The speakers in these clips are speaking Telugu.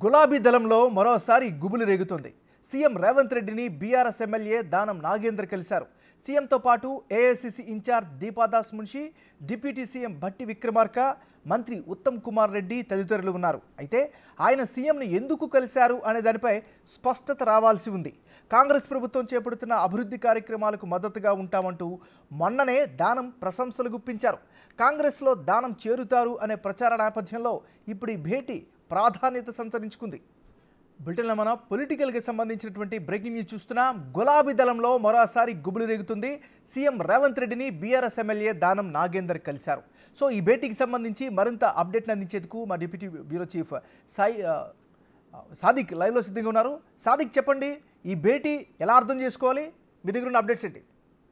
గులాబీ దళంలో మరోసారి గుబులు రేగుతోంది సీఎం రేవంత్ రెడ్డిని బీఆర్ఎస్ ఎమ్మెల్యే దానం నాగేంద్ర కలిశారు సీఎంతో పాటు AICC in-charge Deepa Das Munshi deputy CM Bhatti Vikramarka మంత్రి ఉత్తమ్ కుమార్ రెడ్డి తదితరులు ఉన్నారు అయితే ఆయన సీఎంను ఎందుకు కలిశారు అనే దానిపై స్పష్టత రావాల్సి ఉంది కాంగ్రెస్ ప్రభుత్వం చేపడుతున్న అభివృద్ధి కార్యక్రమాలకు మద్దతుగా ఉంటామంటూ మొన్ననే దానం ప్రశంసలు గుప్పించారు కాంగ్రెస్లో దానం చేరుతారు అనే ప్రచార నేపథ్యంలో ఇప్పుడు ఈ భేటీ ప్రాధాన్యత సంతరించుకుంది బ్రిటన్లో మన పొలిటికల్కి సంబంధించినటువంటి బ్రేకింగ్ న్యూస్ చూస్తున్నాం గులాబీ దళంలో మరోసారి గుబులు రేగుతుంది సీఎం రేవంత్ రెడ్డిని బీఆర్ఎస్ ఎమ్మెల్యే దానం నాగేందర్ కలిశారు సో ఈ భేటీకి సంబంధించి మరింత అప్డేట్ని అందించేందుకు మా డిప్యూటీ బ్యూరో చీఫ్ సాయి ఆ, సాదిక్ లైవ్లో సిద్ధంగా ఉన్నారు సాదిక్ చెప్పండి ఈ భేటీ ఎలా అర్థం చేసుకోవాలి మీ దగ్గర ఉన్న అప్డేట్స్ ఏంటి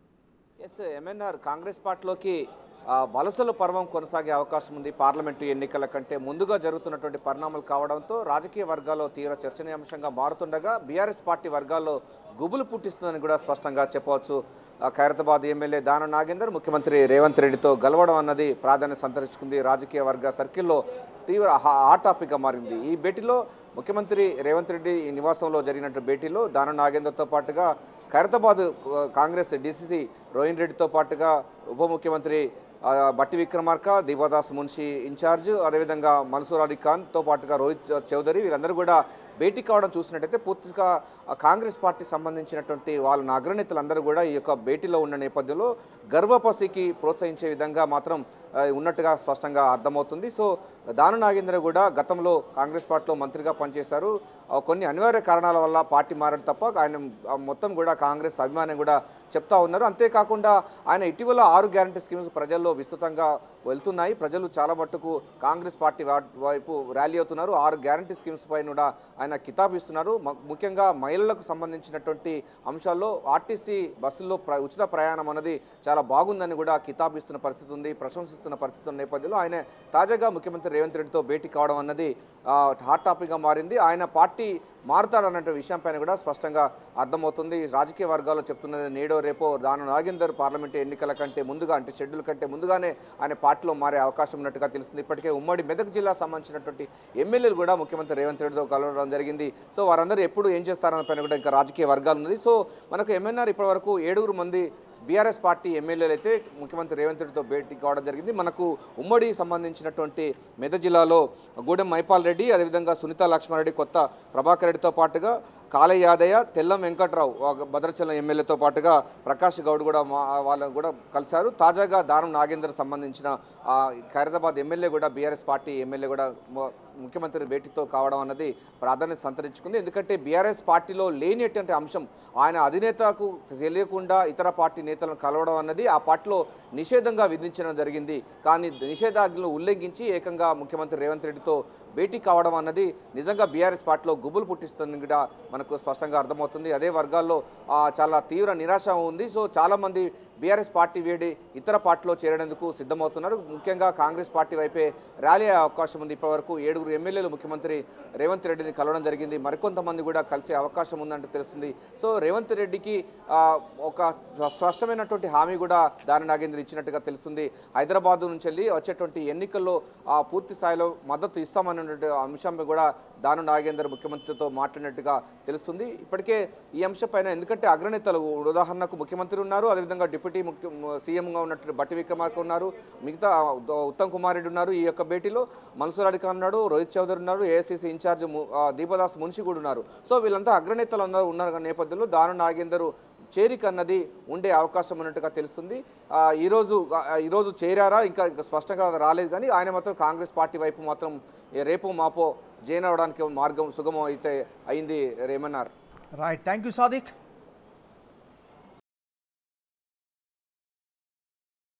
ఎస్ ఎంఎన్ఆర్ కాంగ్రెస్ పార్టీలోకి ఆ, వలసల పర్వం కొనసాగే అవకాశం ఉంది పార్లమెంటు ఎన్నికల కంటే ముందుగా జరుగుతున్నటువంటి పరిణామాలు కావడంతో రాజకీయ వర్గాల్లో తీవ్ర చర్చనీయాంశంగా మారుతుండగా బీఆర్ఎస్ పార్టీ వర్గాల్లో గుబులు పుట్టిస్తుందని కూడా స్పష్టంగా చెప్పవచ్చు ఆ, ఖైరతాబాద్ ఎమ్మెల్యే దాన నాగేందర్ ముఖ్యమంత్రి రేవంత్ రెడ్డితో గెలవడం అన్నది ప్రాధాన్యత సంతరించుకుంది రాజకీయ వర్గ సర్కిల్లో తీవ్ర హా- హాట్ టాపిక్గా మారింది ఈ భేటీలో ముఖ్యమంత్రి రేవంత్ రెడ్డి ఈ నివాసంలో జరిగినట్టు భేటీలో దాన నాగేందర్తో పాటుగా ఖైరతాబాద్ ఆ, కాంగ్రెస్ డీసీసీ రోహిన్ రెడ్డితో పాటుగా ఉప ముఖ్యమంత్రి ఆ, బట్టి విక్రమార్క దీపాదాస్ మున్షి ఇన్ఛార్జ్ అదేవిధంగా మన్సూర్ అలీ ఖాన్తో పాటుగా రోహిత్ చౌదరి వీరందరూ కూడా భేటీ కావడం చూసినట్టయితే పూర్తిగా ఆ కాంగ్రెస్ పార్టీ సంబంధించినటువంటి వాళ్ళ అగ్రనేతలందరూ కూడా ఈ యొక్క భేటీలో ఉన్న నేపథ్యంలో గర్వపసికి ప్రోత్సహించే విధంగా మాత్రం ఆ, ఉన్నట్టుగా స్పష్టంగా అర్థమవుతుంది సో దాన నాగేంద్ర కూడా గతంలో కాంగ్రెస్ పార్టీలో మంత్రిగా పనిచేశారు ఆ, కొన్ని అనివార్య కారణాల వల్ల పార్టీ మారడం తప్ప ఆయన ఆ, మొత్తం కూడా కాంగ్రెస్ అభిమానం కూడా చెప్తా ఉన్నారు అంతేకాకుండా ఆయన ఇటీవల ఆరు గ్యారంటీ స్కీమ్స్ ప్రజల్లో విస్తృతంగా వెళ్తున్నాయి ప్రజలు చాలా మట్టుకు కాంగ్రెస్ పార్టీ వా- వైపు ర్యాలీ అవుతున్నారు ఆరు గ్యారంటీ స్కీమ్స్ పైన కూడా ఆయన కితాబు ఇస్తున్నారు మ- ముఖ్యంగా మహిళలకు సంబంధించినటువంటి అంశాల్లో ఆర్టీసీ బస్సుల్లో ప్ర- ఉచిత ప్రయాణం అనేది చాలా బాగుందని కూడా కితాబు ఇస్తున్న పరిస్థితి ఉంది ప్రశంసిస్తున్న పరిస్థితి ఉన్న నేపథ్యంలో ఆయన తాజాగా ముఖ్యమంత్రి రేవంత్ రెడ్డితో భేటీ కావడం అన్నది ఆ, హాట్ టాపిక్గా మారింది ఆయన పార్టీ మారుతారన్న విషయంపైన కూడా స్పష్టంగా అర్థమవుతుంది రాజకీయ వర్గాల్లో చెప్తున్నది నేడో రేపో దాని నాగేందర్ పార్లమెంట్ ఎన్నికల కంటే ముందుగా అంటే షెడ్యూల్ కంటే ముందుగానే ఆయన పార్టీలో మారే అవకాశం ఉన్నట్టుగా తెలుస్తుంది ఇప్పటికే ఉమ్మడి మెదక్ జిల్లా సంబంధించినటువంటి ఎమ్మెల్యేలు కూడా ముఖ్యమంత్రి రేవంత్ రెడ్డితో కలవడం జరిగింది సో వారందరూ ఎప్పుడు ఏం చేస్తారన్న పైన కూడా ఇంకా రాజకీయ వర్గాలు ఉంది సో మనకు ఎంఎన్ఆర్ ఇప్పటివరకు ఏడుగురు మంది బీఆర్ఎస్ పార్టీ ఎమ్మెల్యేలు అయితే ముఖ్యమంత్రి రేవంత్ రెడ్డితో భేటీ కావడం జరిగింది మనకు ఉమ్మడి సంబంధించినటువంటి మెదక్ జిల్లాలో గూడెం మైపాల్ రెడ్డి అదేవిధంగా సునీత లక్ష్మారెడ్డి కొత్త ప్రభాకర్ రెడ్డితో పాటుగా కాళయ్య యాదయ్య తెల్లం వెంకట్రావు ఆ భద్రాచలం ఎమ్మెల్యేతో పాటుగా ప్రకాష్ గౌడ్ కూడా మా వాళ్ళని కూడా కలిశారు తాజాగా దానం నాగేందర్ సంబంధించిన ఆ, ఖైరతాబాద్ ఎమ్మెల్యే కూడా బీఆర్ఎస్ పార్టీ ఎమ్మెల్యే కూడా ము- ముఖ్యమంత్రి భేటీతో కావడం అన్నది ప్రాధాన్యత సంతరించుకుంది ఎందుకంటే బీఆర్ఎస్ పార్టీలో లేనిటువంటి అంశం ఆయన అధినేతకు తెలియకుండా ఇతర పార్టీ నేతలను కలవడం అన్నది ఆ పార్టీలో నిషేధంగా విధించడం జరిగింది కానీ నిషేధాజ్ఞలు ఉల్లంఘించి ఏకంగా ముఖ్యమంత్రి రేవంత్ రెడ్డితో భేటీ కావడం అన్నది నిజంగా బీఆర్ఎస్ పార్టీలో గుబులు పుట్టిస్తుంది కూడా మనకు స్పష్టంగా అర్థమవుతుంది అదే వర్గాల్లో ఆ, చాలా తీవ్ర నిరాశ ఉంది సో చాలామంది బీఆర్ఎస్ పార్టీ వేడి ఇతర పార్టీలో చేరేందుకు సిద్ధమవుతున్నారు ముఖ్యంగా కాంగ్రెస్ పార్టీ వైపే ర్యాలీ అయ్యే అవకాశం ఉంది ఇప్పటివరకు ఏడుగురు ఎమ్మెల్యేలు ముఖ్యమంత్రి రేవంత్ రెడ్డిని కలవడం జరిగింది మరికొంతమంది కూడా కలిసే అవకాశం ఉందంటే తెలుస్తుంది సో రేవంత్ రెడ్డికి ఆ, ఒక స్పష్టమైనటువంటి హామీ కూడా దాని నాగేంద్ర ఇచ్చినట్టుగా తెలుస్తుంది హైదరాబాద్ నుంచి వెళ్ళి వచ్చేటువంటి ఎన్నికల్లో ఆ, పూర్తి స్థాయిలో మద్దతు ఇస్తామన్నటువంటి అంశం కూడా దాను నాగేందర్ ముఖ్యమంత్రితో మాట్లాడినట్టుగా తెలుస్తుంది ఇప్పటికే ఈ అంశంపైన ఎందుకంటే అగ్రనేతలు ఉదాహరణకు ముఖ్యమంత్రి ఉన్నారు అదేవిధంగా డిప్యూటీ ముఖ్య సీఎంగా ఉన్నట్టు బట్టి విక్రమార్క ఉన్నారు మిగతా ఉత్తమ్ కుమార్ రెడ్డి ఉన్నారు ఈ యొక్క భేటీలో మన్సూర్ అలీ ఖాన్ ఉన్నాడు రోహిత్ చౌదరి ఉన్నారు ఏఐసీసీ ఇన్ఛార్జ్ ము- ఆ, దీపదాస్ మున్షి కూడా ఉన్నారు సో వీళ్ళంతా అగ్రనేతలు అందరూ ఉన్న నేపథ్యంలో దాను నాగేందర్ చేరిక అన్నది ఉండే అవకాశం ఉన్నట్టుగా తెలుస్తుంది ఆ, ఈరోజు ఆ, ఈరోజు చేరారా ఇంకా ఇంకా స్పష్టంగా రాలేదు కానీ ఆయన మాత్రం కాంగ్రెస్ పార్టీ వైపు మాత్రం ఏ రేపో మాపో జైన్ అవడానికి మార్గం సుగమం అయితే అయింది రేమన్నారు రైట్ థ్యాంక్ యూ సాదిక్